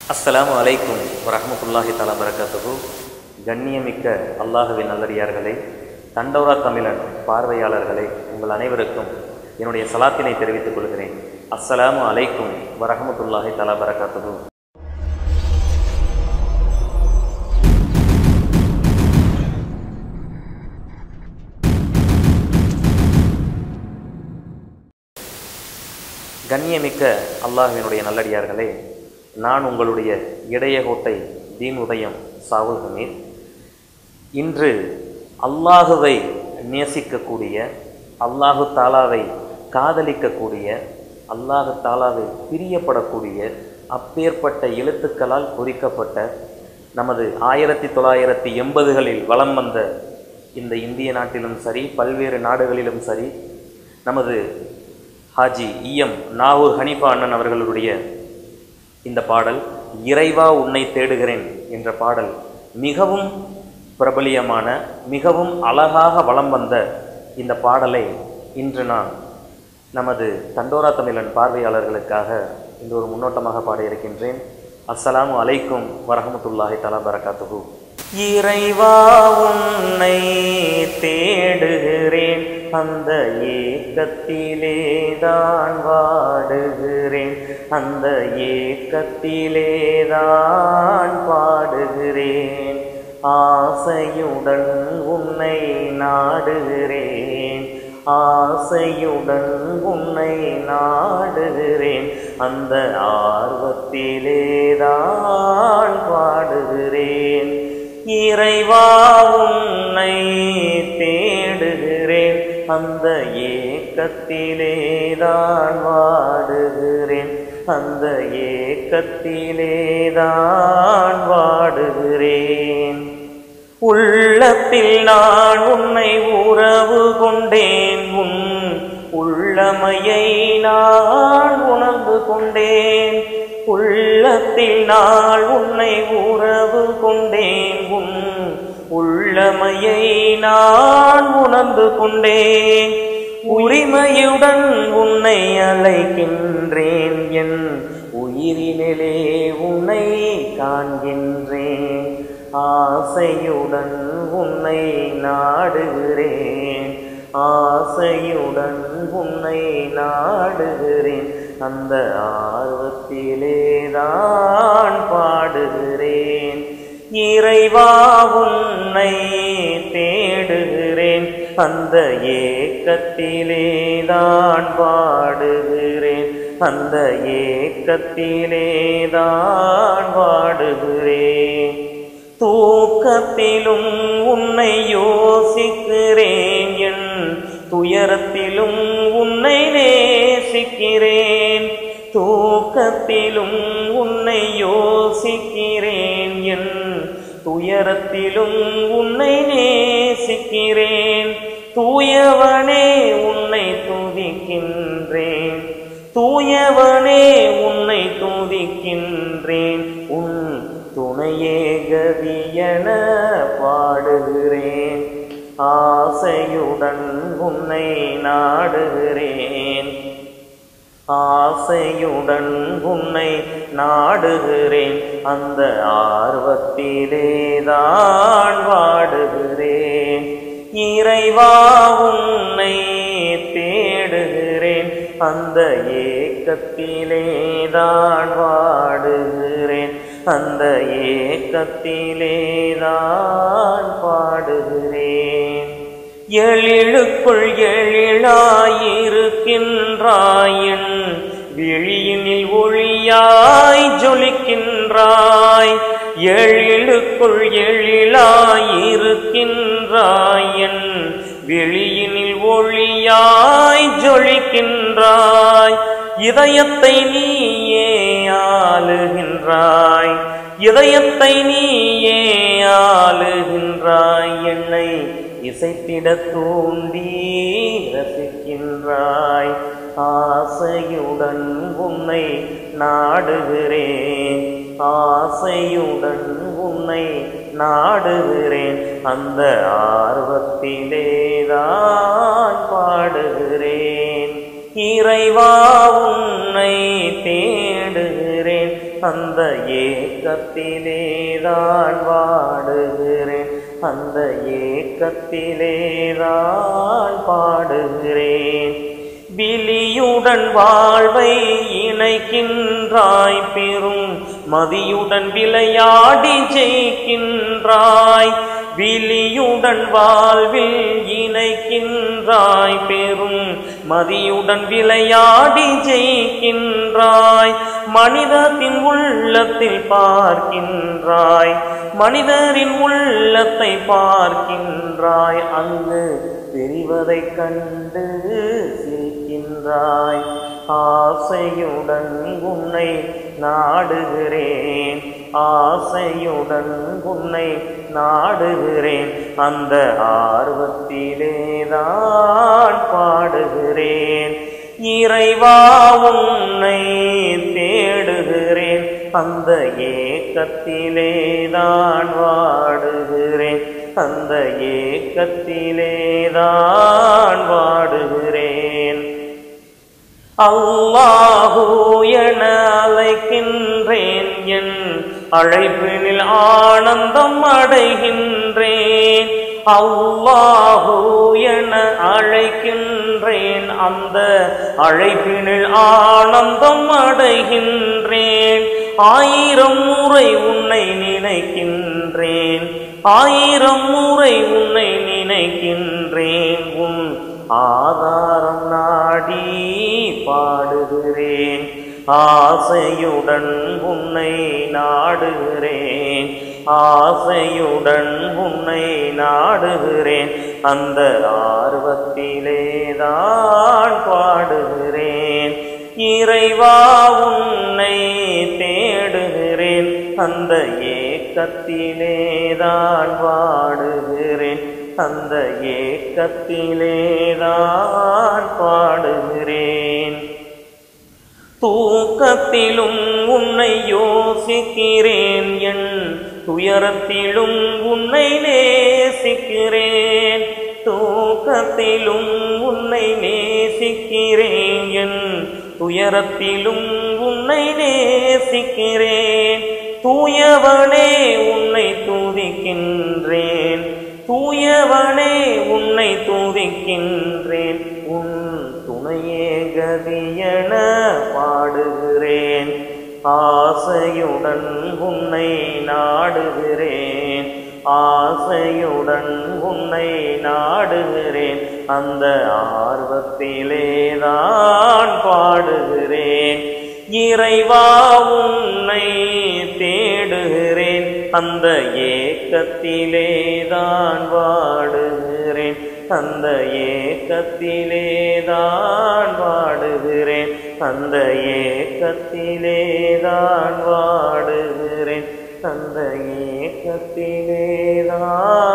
அஸ்ஸலாமு அலைக்கும் வரஹ்மத்துல்லாஹி தஆலா பரக்காத்துஹு கண்ணியமிக்க அல்லாஹுவின் நல்லடியார்களே தண்டோரா தமிழன் பார்வையாளர்களே உங்கள் அனைவருக்கும் என்னுடைய சலாத்தினை தெரிவித்துக் கொள்கிறேன் அஸ்ஸலாமு அலைக்கும் வரஹ்மத்துல்லாஹி தஆலா பரக்காத்துஹு கண்ணியமிக்க அல்லாஹ்வினுடைய நல்லடியார்களே நான் உங்களுடைய இடையகோட்டை தீன் உதயம் சாவுல் ஹமீர் இன்று அல்லாஹுவை நேசிக்கக்கூடிய அல்லாஹு தாலாவை காதலிக்கக்கூடிய அல்லாஹு தாலாவை பிரியப்படக்கூடிய அப்பேற்பட்ட எழுத்துக்களால் பொறிக்கப்பட்ட நமது ஆயிரத்தி தொள்ளாயிரத்தி எண்பதுகளில் வலம் வந்த இந்த இந்திய நாட்டிலும் சரி பல்வேறு நாடுகளிலும் சரி நமது ஹாஜி இஎம் நாகூர் ஹனீஃபா அண்ணன் அவர்களுடைய இந்த பாடல் இறைவா உன்னை தேடுகிறேன் என்ற பாடல் மிகவும் பிரபலியமான மிகவும் அழகாக வலம் வந்த இந்த பாடலை இன்று நான் நமது தண்டோரா தமிழன் பார்வையாளர்களுக்காக இன்று ஒரு முன்னோட்டமாக பாட இருக்கின்றேன் அஸ்ஸலாமு அலைக்கும் வரஹமத்துல்லாஹி தலா பரகாத்துஹு இறைவா உன்னை தேடுகிறேன் அந்த ஏக்கத்திலே தான் வாடுகிறேன் அந்த ஏக்கத்திலே தான் பாடுகிறேன் ஆசையுடன் உன்னை நாடுகிறேன் ஆசையுடன் உன்னை நாடுகிறேன் அந்த ஆர்வத்திலே தான் பாடுகிறேன் இறைவா உன்னை தேடுகிறேன் அந்த ஏக்கத்திலே தான் வாடுகிறேன் அந்த ஏக்கத்திலே தான் வாடுகிறேன் உள்ளத்தில் நான் உன்னை உறவு கொண்டேன் உன் உள்ளமையை நான் உணர்ந்து கொண்டேன் உள்ளத்தில் நான் உன்னை உறவு கொண்டேன் உன் உள்ளமையை நான் உணர்ந்து கொண்டேன் உரிமையுடன் உன்னை அழைக்கின்றேன் என் உயிரினிலே உன்னை காண்கின்றேன் ஆசையுடன் உன்னை நாடுகிறேன் ஆசையுடன் உன்னை நாடுகிறேன் அந்த ஆர்வத்திலே தான் பாடுகிறேன் இறைவா உன்னை தேடுகிறேன் அந்த ஏக்கத்திலே தான் பாடுகிறேன் அந்த ஏக்கத்திலே தான் பாடுகிறேன் தூக்கத்திலும் உன்னை யோசிக்கிறேன் என் துயரத்திலும் உன்னை நேசிக்கிறேன் தூக்கத்திலும் உன்னை யோசிக்கிறேன் என் துயரத்திலும் உன்னை நேசிக்கிறேன் தூயவனே உன்னை துதிக்கின்றேன் தூயவனே உன்னை துதிக்கின்றேன் உன் துணையே கதியென பாடுகிறேன் ஆசையுடன் உன்னை நாடுகிறேன் ஆசையுடன் உன்னை நாடுகிறேன் அந்த ஆர்வத்திலே தான் வாடுகிறேன் இறைவா உன்னை தேடுகிறேன் அந்த ஏக்கத்திலே தான் வாடுகிறேன் அந்த ஏக்கத்திலே தான் பாடுகிறேன் எழிலுக்குள் எழிலாயிருக்கின்றாயன் விழியினில் ஒளியாய் ஜொலிக்கின்றாய் எழிலுக்குள் எழிலாயிருக்கின்றாயன் விழியினில் ஒளியாய் ஜொலிக்கின்றாய் இதயத்தை நீயே ஆளுகின்றாய் இதயத்தை நீயே ஆளுகின்றாய் என்னை இசைத்திட தூண்டி ரசிக்கின்றாய் ஆசையுடன் உன்னை நாடுகிறேன் ஆசையுடன் உன்னை நாடுகிறேன் அந்த ஆர்வத்திலே தான் பாடுகிறேன் இறைவா உன்னை தேடுகிறேன் அந்த ஏக்கத்திலேதான் வாடுகிறேன் அந்த ஏக்கத்திலேதான் பாடுகிறேன் விழியுடன் வாழ்வை இணைக்கின்றாய் பெரும் மதியுடன் விளையாடி ஜெயிக்கின்றாய் விழியுடன் வாழ்வில் இணைக்கின்றாய் பெரும் மதியுடன் விளையாடி ஜெயிக்கின்றாய் மனிதத்தின் உள்ளத்தில் பார்க்கின்றாய் மனிதரின் உள்ளத்தை பார்க்கின்றாய் அங்கு தெரிவதைக் கண்டு சிரிக்கின்றாய் ஆசையுடன் உன்னை நாடுகிறேன் ஆசையுடன் உன்னை நாடுகிறேன் அந்த ஆர்வத்திலேதான் பாடுகிறேன் இறைவா உன்னை தேடுகிறேன் அந்த ஏக்கத்திலேதான் வாடுகிறேன் அந்த ஏக்கத்திலேதான் வாடுகிறேன் அல்லாஹூ என அழைக்கின்றேன் என் அழைப்பினில் ஆனந்தம் அடைகின்றேன் அல்லாஹூ என அழைக்கின்றேன் அந்த அழைப்பினில் ஆனந்தம் அடைகின்றேன் ஆயிரம் முறை உன்னை நினைக்கின்றேன் ஆயிரம் முறை உன்னை நினைக்கின்றேன் உன் ஆதாரம் நாடி பாடுகிறேன் ஆசையுடன் உன்னை நாடுகிறேன் ஆசையுடன் உன்னை நாடுகிறேன் அந்த ஆர்வத்திலேதான் பாடுகிறேன் இறைவா உன்னை தேடுகிறேன் அந்த ஏக்கத்திலேதான் வாடுகிறேன் அந்த ஏக்கத்திலேதான் பாடுகிறேன் தூக்கத்திலும் உன்னை யோசிக்கிறேன் என் துயரத்திலும் உன்னை நேசிக்கிறேன் தூக்கத்திலும் உன்னை நேசிக்கிறேன் என் துயரத்திலும் உன்னை நேசிக்கிறேன் தூயவனே உன்னை துதிக்கின்றேன் தூயவனே உன்னை துதிக்கின்றேன் உன் துணையே கதியென பாடுகிறேன் ஆசையுடன் உன்னை நாடுகிறேன் ஆசையுடன் உன்னை நாடுகிறேன் அந்த ஆர்வத்திலேதான் பாடுகிறேன் இறைவா உன்னை தேடுகிறேன் அந்த ஏக்கத்திலேதான் வாடுகிறேன் அந்த ஏக்கத்திலேதான் வாடுகிறேன் அந்த ஏக்கத்திலேதான் வாடுகிறேன் அந்த ஏக்கத்திலேதான்